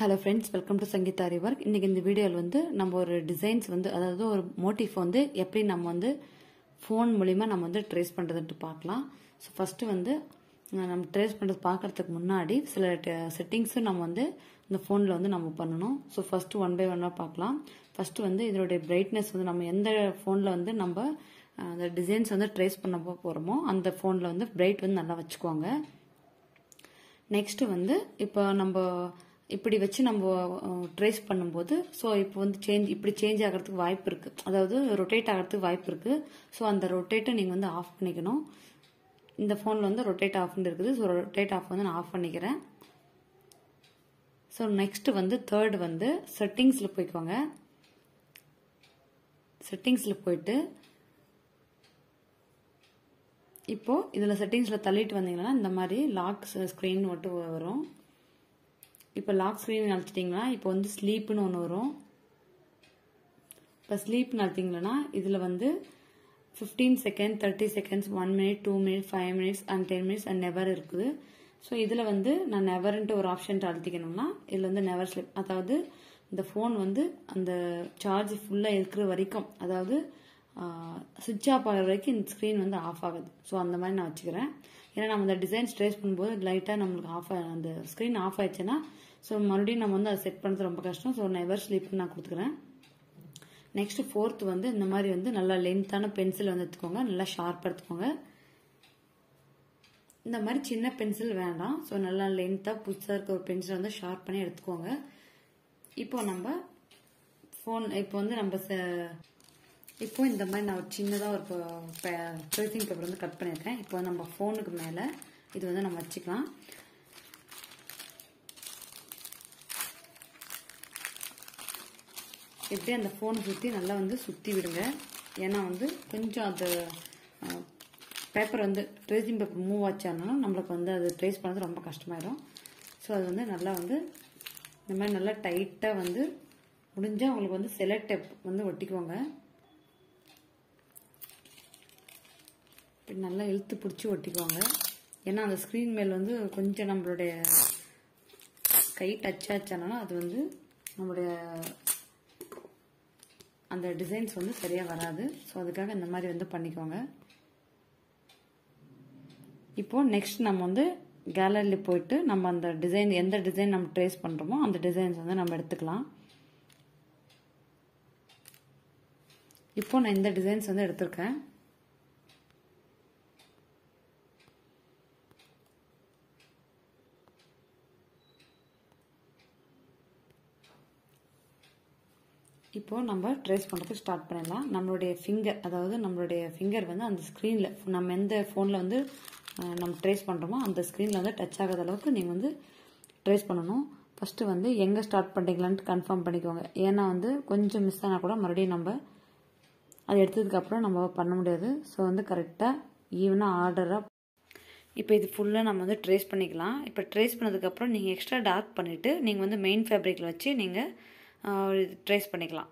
hello friends welcome to Sangeetha ரிவர்க் இன்றைக்கி இந்த வீடியோவில் வந்து நம்ம ஒரு டிசைன்ஸ் வந்து அதாவது ஒரு மோட்டிஃப் வந்து எப்படி நம்ம வந்து ஃபோன் மூலிமா நம்ம வந்து ட்ரேஸ் பண்ணுறதுன்ட்டு பார்க்கலாம் ஸோ ஃபஸ்ட்டு வந்து அஹ், நம்ம ட்ரேஸ் பண்ணுறது பார்க்கறதுக்கு முன்னாடி சில செட்டிங்ஸும் நம்ம வந்து இந்த ஃபோனில் வந்து நம்ம பண்ணணும் ஸோ ஃபஸ்ட்டு ஒன் பை ஒன்னாக பார்க்கலாம் ஃபஸ்ட்டு வந்து இதனுடைய பிரைட்னஸ் வந்து நம்ம எந்த ஃபோனில் வந்து நம்ம அஹ், அந்த டிசைன்ஸ் வந்து ட்ரேஸ் பண்ண போகிறோமோ அந்த ஃபோனில் வந்து பிரைட் வந்து நல்லா வச்சுக்கோங்க நெக்ஸ்ட் வந்து இப்போ நம்ம இப்படி வச்சு நம்ம ட்ரேஸ் பண்ணும்போது ஸோ இப்போ வந்து சேஞ்ச் இப்படி சேஞ்ச் ஆகிறதுக்கு வாய்ப்பு இருக்கு அதாவது ரொட்டேட் ஆகிறதுக்கு வாய்ப்பு இருக்கு ஸோ அந்த ரொட்டேட்டை நீங்கள் வந்து ஆஃப் பண்ணிக்கணும் இந்த ஃபோனில் வந்து ரொட்டேட் ஆஃப்னு இருக்குது ஸோ ரொட்டேட் ஆஃப் வந்து நான் ஆஃப் பண்ணிக்கிறேன் ஸோ நெக்ஸ்ட் வந்து தேர்ட் வந்து செட்டிங்ஸில் போய்க்கோங்க செட்டிங்ஸில் போயிட்டு இப்போ இதில் செட்டிங்ஸில் தள்ளிட்டு வந்தீங்கன்னா இந்த மாதிரி லாக் ஸ்க்ரீன் மட்டும் வரும் இப்போ லாக் ஸ்க்ரீன் அழைச்சிட்டிங்கன்னா இப்போ வந்து ஸ்லீப்னு ஒன்று வரும் இப்போ ஸ்லீப்னு அழைச்சிங்கன்னா இதில் வந்து fifteen second thirty seconds one minute two minute five minutes and ten minutes and never இருக்குது ஸோ இதில் வந்து நான் நெவர்ன்ட்டு ஒரு ஆப்ஷன் அழுத்திக்கணும்னா இதில் வந்து நெவர் ஸ்லிப் அதாவது இந்த ஃபோன் வந்து அந்த சார்ஜ் ஃபுல்லாக இருக்கிற வரைக்கும் அதாவது சுவிட்ச் ஆஃப் ஆகிற வரைக்கும் இந்த ஸ்க்ரீன் வந்து ஆஃப் ஆகுது ஸோ அந்த மாதிரி நான் வச்சுக்கிறேன் ஏன்னா நம்ம இந்த டிசைன்ஸ் ட்ரேஸ் பண்ணும்போது லைட்டாக நம்மளுக்கு ஆஃப் அந்த ஸ்க்ரீன் ஆஃப் ஆயிடுச்சுன்னா ஸோ மறுபடியும் நம்ம வந்து அதை செட் பண்ணுறது ரொம்ப கஷ்டம் ஸோ நெவர் ஸ்லீப்னு நான் கொடுத்துக்கிறேன் நெக்ஸ்ட் ஃபோர்த் வந்து இந்த மாதிரி வந்து நல்லா லென்த்தான பென்சில் வந்து எடுத்துக்கோங்க நல்லா ஷார்ப்பாக எடுத்துக்கோங்க இந்த மாதிரி சின்ன பென்சில் வேண்டாம் ஸோ நல்லா லென்த்தாக புதுசாக இருக்க ஒரு பென்சில் வந்து ஷார்ப் பண்ணி எடுத்துக்கோங்க இப்போ நம்ம ஃபோன் இப்போ வந்து நம்ம ச- இப்போ இந்த மாதிரி நான் ஒரு சின்னதாக ஒரு ட்ரேசிங் பேப்பர் வந்து கட் பண்ணியிருக்கேன் இப்போ நம்ம ஃபோனுக்கு மேலே இது வந்து நம்ம வச்சுக்கலாம் எப்படி அந்த ஃபோன் சுற்றி நல்லா வந்து சுற்றி விடுங்க ஏன்னா வந்து கொஞ்சம் அந்த பேப்பர் வந்து ட்ரேசிங் பேப்பர் மூவ் ஆச்சானாலும் நம்மளுக்கு வந்து அது ட்ரேஸ் பண்ணுறது ரொம்ப கஷ்டமாயிடும் ஸோ அது வந்து நல்லா வந்து இந்த மாதிரி நல்லா டைட்டாக வந்து முடிஞ்சால் உங்களுக்கு வந்து செலக்ட் டேப் வந்து ஒட்டிக்குவாங்க இப்படி நல்லா இழுத்து பிடிச்சி ஒட்டிக்குவாங்க ஏன்னா அந்த ஸ்க்ரீன் மேல் வந்து கொஞ்சம் நம்மளுடைய கை டச் ஆச்சானாலும் அது வந்து நம்மளுடைய அந்த டிசைன்ஸ் வந்து சரியாக வராது ஸோ அதுக்காக இந்த மாதிரி வந்து பண்ணிக்கோங்க இப்போ நெக்ஸ்ட் நம்ம வந்து கேலரியில் போயிட்டு நம்ம அந்த டிசைன் எந்த டிசைன் நம்ம ட்ரேஸ் பண்ணுறோமோ அந்த டிசைன்ஸ் வந்து நம்ம எடுத்துக்கலாம் இப்போ நான் இந்த டிசைன்ஸ் வந்து எடுத்திருக்கேன் இப்போ நம்ம ட்ரேஸ் பண்ணுறதுக்கு ஸ்டார்ட் பண்ணிடலாம் நம்மளுடைய ஃபிங்கர் அதாவது நம்மளுடைய ஃபிங்கர் வந்து அந்த ஸ்க்ரீனில் நம்ம எந்த ஃபோனில் வந்து அஹ், நம்ம ட்ரேஸ் பண்ணுறோமோ அந்த ஸ்க்ரீனில் வந்து டச் ஆகாத அளவுக்கு நீங்கள் வந்து ட்ரேஸ் பண்ணணும் ஃபஸ்ட்டு வந்து எங்கே ஸ்டார்ட் பண்ணுறீங்களான்ட்டு கன்ஃபார்ம் பண்ணிக்கோங்க ஏன்னா வந்து கொஞ்சம் மிஸ் ஆனால் கூட மறுபடியும் நம்ம அது எடுத்ததுக்கப்புறம் நம்ம பண்ண முடியாது ஸோ வந்து கரெக்டாக ஈவனாக ஆர்டராக இப்போ இது ஃபுல்லாக நம்ம வந்து ட்ரேஸ் பண்ணிக்கலாம் இப்போ ட்ரேஸ் பண்ணதுக்கப்புறம் நீங்கள் எக்ஸ்ட்ரா டார்க் பண்ணிவிட்டு நீங்கள் வந்து மெயின் ஃபேப்ரிக்கில் வச்சு நீங்கள் ட்ரேஸ் பண்ணிக்கலாம்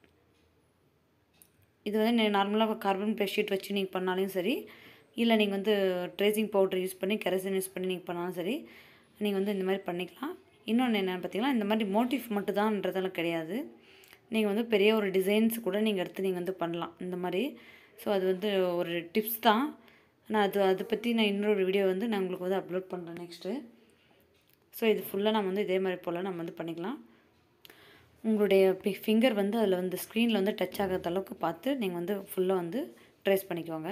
இது வந்து நீங்கள் நார்மலாக கார்பன் பேஸ்ட் ஷீட் வச்சு நீங்கள் பண்ணாலும் சரி இல்லை நீங்கள் வந்து ட்ரேசிங் பவுடர் யூஸ் பண்ணி கெரசின் யூஸ் பண்ணி நீங்கள் பண்ணாலும் சரி நீங்கள் வந்து இந்த மாதிரி பண்ணிக்கலாம் இன்னொன்று என்னென்னு பார்த்தீங்கன்னா இந்த மாதிரி மோட்டிவ் மட்டும் தான்ன்றதெல்லாம் கிடையாது நீங்கள் வந்து பெரிய ஒரு டிசைன்ஸ் கூட நீங்கள் எடுத்து நீங்கள் வந்து பண்ணலாம் இந்த மாதிரி ஸோ அது வந்து ஒரு டிப்ஸ் தான் நான் அது அதை பற்றி நான் இன்னொரு வீடியோ வந்து நான் உங்களுக்கு வந்து அப்லோட் பண்ணுறேன் நெக்ஸ்ட்டு ஸோ இது ஃபுல்லாக நம்ம வந்து இதே மாதிரி போல் நம்ம வந்து பண்ணிக்கலாம் உங்களுடைய ஃபிங்கர் வந்து அதில் வந்து ஸ்க்ரீனில் வந்து டச் ஆகாத அளவுக்கு பார்த்து நீங்கள் வந்து ஃபுல்லாக வந்து ட்ரேஸ் பண்ணிக்கோங்க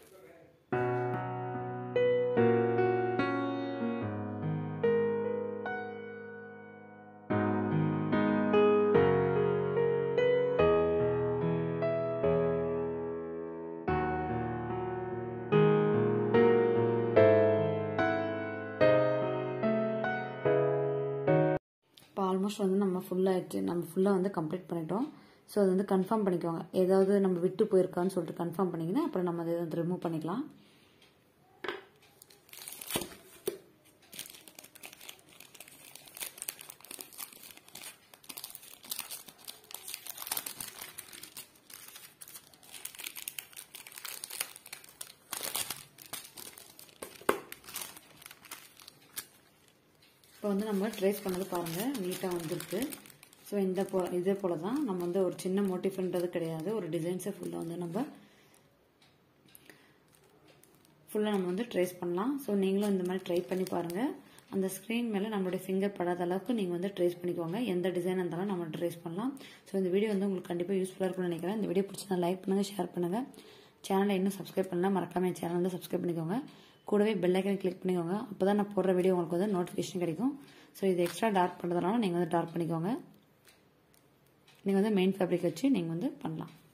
இப்போ ஆல்மோஸ்ட் வந்து நம்ம ஃபுல்லாகிடுச்சு நம்ம ஃபுல்லாக வந்து கம்ப்ளீட் பண்ணிட்டோம் ஸோ அது வந்து கன்ஃபார்ம் பண்ணிக்கோங்க ஏதாவது நம்ம விட்டு போயிருக்கான்னு சொல்லிட்டு கன்ஃபார்ம் பண்ணிங்கன்னா அப்புறம் நம்ம அதை வந்து ரிமூவ் பண்ணிக்கலாம் இப்போ வந்து நம்ம ட்ரேஸ் பண்ணது பாருங்கள் நீட்டாக வந்திருக்கு ஸோ இந்த போ இதே போல தான் நம்ம வந்து ஒரு சின்ன மோட்டிஃப்ன்றது கிடையாது ஒரு டிசைன்ஸை ஃபுல்லாக வந்து நம்ம ஃபுல்லாக நம்ம வந்து ட்ரேஸ் பண்ணலாம் ஸோ நீங்களும் இந்த மாதிரி ட்ரை பண்ணி பாருங்கள் அந்த ஸ்க்ரீன் மேலே நம்மளுடைய ஃபிங்கர் படாத அளவுக்கு நீங்கள் வந்து ட்ரேஸ் பண்ணிக்கோங்க எந்த டிசைன் இருந்தாலும் நம்ம ட்ரேஸ் பண்ணலாம் ஸோ இந்த வீடியோ வந்து உங்களுக்கு கண்டிப்பாக யூஸ்ஃபுல்லாக இருக்கும்னு நினைக்கிறேன் இந்த வீடியோ பிடிச்சா லைக் பண்ணுங்கள் ஷேர் பண்ணுங்கள் சேனலை இன்னும் சப்ஸ்கிரைப் பண்ணலாம் மறக்காம என் சேனல் வந்து சப்ஸ்கிரைப் பண்ணிக்கோங்க கூடவே பெல் ஐக்கனை கிளிக் பண்ணிக்கோங்க அப்போ தான் நான் போடுற வீடியோ உங்களுக்கு வந்து நோட்டிஃபிகேஷன் கிடைக்கும் ஸோ இது எக்ஸ்ட்ரா டார்க் பண்ணுறதுனால நீங்கள் வந்து டார்க் பண்ணிக்கோங்க நீங்கள் வந்து மெயின் ஃபேப்ரிக் வச்சு நீங்கள் வந்து பண்ணலாம்